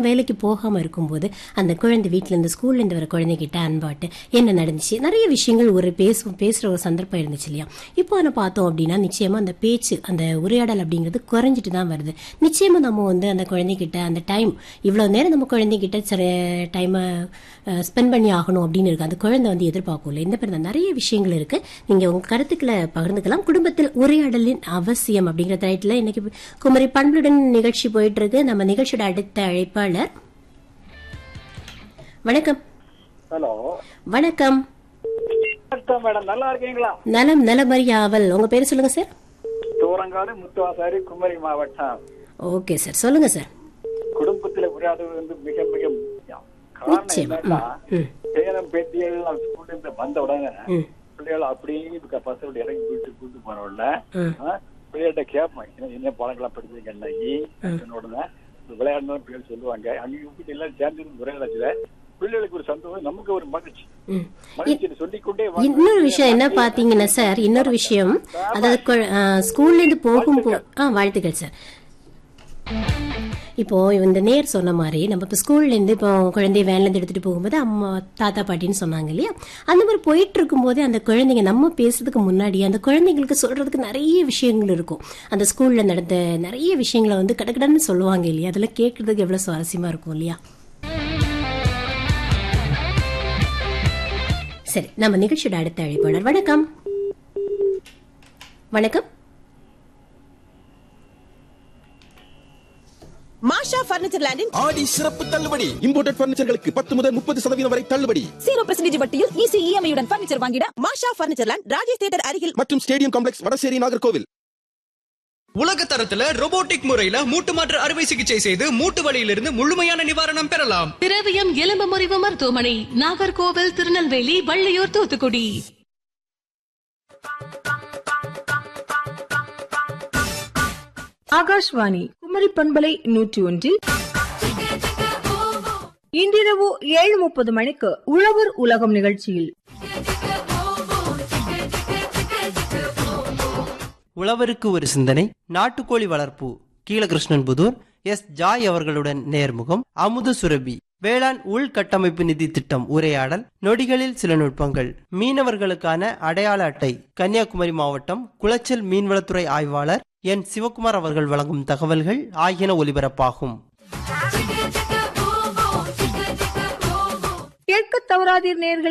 நான் வேலைக்கு போகாம இருக்கும்போது அந்த குழந்தை வீட்டுல இருந்து ஸ்கூல்ல இருந்து வர குழந்தைகிட்ட அன்பாட்டு என்ன நடந்துச்சு நிறைய விஷயங்கள் ஒரு பேசும் பேசுற ஒரு சந்தர்ப்பம் இருந்துச்சு இல்லையா இப்போ நான் பார்த்தோம் அப்படின்னா நிச்சயமா அந்த பேச்சு அந்த உரையாடல் அப்படிங்கிறது குறைஞ்சிட்டு தான் வருது நிச்சயமா நம்ம வந்து அந்த குழந்தைகிட்ட அந்த டைம் இவ்வளவு நேரம் நம்ம குழந்தைகிட்ட சில டைமை ஸ்பெண்ட் பண்ணி ஆகணும் அப்படின்னு இருக்கு அந்த குழந்தை வந்து எதிர்பார்க்கல இந்த மாதிரி தான் நிறைய விஷயங்கள் இருக்கு நீங்க உங்க கருத்துக்களை பகிர்ந்துக்கலாம் குடும்பத்தில் உரையாடலின் அவசியம் அப்படிங்கிற தலைட்டில் இன்னைக்கு குமரி பண்புடன் நிகழ்ச்சி போயிட்டு இருக்கு நம்ம நிகழ்ச்சியோட அடுத்த அழைப்பாளர் வணக்கம் ஹலோ வணக்கம் வணக்கம் மேடம் நல்லா இருக்கீங்களா நலம் நலமறி ஆவல் உங்க பேர் சொல்லுங்க சார் தூரங்காடு முத்துவாசாரி குமரி மாவட்டம் ஓகே சார் சொல்லுங்க சார் குடும்பத்துல உரையாடுவது வந்து மிக மிக முக்கியம் காரணம் நிச்சயமா. என்னன்னா ம். பேரம் பேத்திகள் ஸ்கூல்ல இருந்து வந்த உடனே ம். பிள்ளைகள் அப்படியே பசங்களோட இறங்கி வீட்டு கூட்டு போன உடனே ம். ஆ, பிள்ளைகிட்ட கேட்பேன் என்ன- என்ன பழங்களாம் படிச்சீங்க அன்னைக்கு சொன்ன உடனே விளையாடணும் பிள்ளைகள் சொல்லுவாங்க அங்கே வீட்டு எல்லாம் சேர்ந்து உரையாடச்சுல பிள்ளைகளுக்கு ஒரு சந்தோஷம் நமக்கு ஒரு மகிழ்ச்சி ம். மகிழ்ச்சி சொல்லிக்கொண்டே வாங்க. இன்னொரு விஷயம் என்ன பாத்தீங்கன்னா சார் இன்னொரு விஷயம் அதாவது கு- ஆ, ஸ்கூல்ல இருந்து போகும்போது ஆ வாழ்த்துக்கள் சார் இப்போ இந்த நேர் சொன்ன மாதிரி நம்ம இப்போ ஸ்கூல்ல இருந்து இப்போ குழந்தைய வேன்ல இருந்து எடுத்துட்டு போகும்போது அம்மா தாத்தா பாட்டின்னு சொன்னாங்க இல்லையா அந்த மாதிரி போயிட்டு இருக்கும்போது அந்த குழந்தைங்க நம்ம பேசுறதுக்கு முன்னாடி அந்த குழந்தைங்களுக்கு சொல்றதுக்கு நிறைய விஷயங்கள் இருக்கும் அந்த ஸ்கூல்ல நடந்த நிறைய விஷயங்களை வந்து கடகடன்னு சொல்லுவாங்க இல்லையா அதெல்லாம் கேட்கறதுக்கு எவ்வளவு சுவாரஸ்யமா இருக்கும் இல்லையா சரி நம்ம நிகழ்ச்சியோட அடுத்த அழைப்பாளர் வணக்கம் வணக்கம் மாஷா பர்னிச்சர் லேண்டின் ஆடி சிறப்பு தள்ளுபடி இம்போர்ட்டட் பர்னிச்சர்களுக்கு பத்து முதல் முப்பது சதவீதம் வரை தள்ளுபடி ஜீரோ பெர்சன்டேஜ் வட்டியில் ஈஸி இஎம்ஐ உடன் பர்னிச்சர் வாங்கிட Masha furniture land Rajesh theatre அருகில் மற்றும் ஸ்டேடியம் காம்ப்ளெக்ஸ் வடசேரி நாகர்கோவில் உலக தரத்துல robotic முறையில மூட்டு மாற்று அறுவை சிகிச்சை செய்து மூட்டு வலியிலிருந்து முழுமையான நிவாரணம் பெறலாம் திரவியம் எலும்பு முறிவு மருத்துவமனை நாகர்கோவில் திருநெல்வேலி வள்ளியூர் தூத்துக்குடி ஆகாஷ்வாணி குமரி பண்பலை நூற்றி ஒன்றில் இன்றிரவு ஏழு முப்பது மணிக்கு உழவர் உலகம் நிகழ்ச்சியில் உழவருக்கு ஒரு சிந்தனை நாட்டுக்கோழி வளர்ப்பு கீழகிருஷ்ணன் புதூர் எஸ் ஜாய் அவர்களுடன் நேர்முகம் அமுது சுரபி வேளாண் உள்கட்டமைப்பு நிதி திட்டம் உரையாடல் நொடிகளில் சில நுட்பங்கள் மீனவர்களுக்கான அடையாள அட்டை கன்னியாகுமரி மாவட்டம் குளச்சல் மீன்வளத்துறை ஆய்வாளர் என் சிவகுமார் அவர்கள் வழங்கும் தகவல்கள் ஆகியன ஒலிபரப்பாகும் கேட்க தவறாதீர் நேர்கள்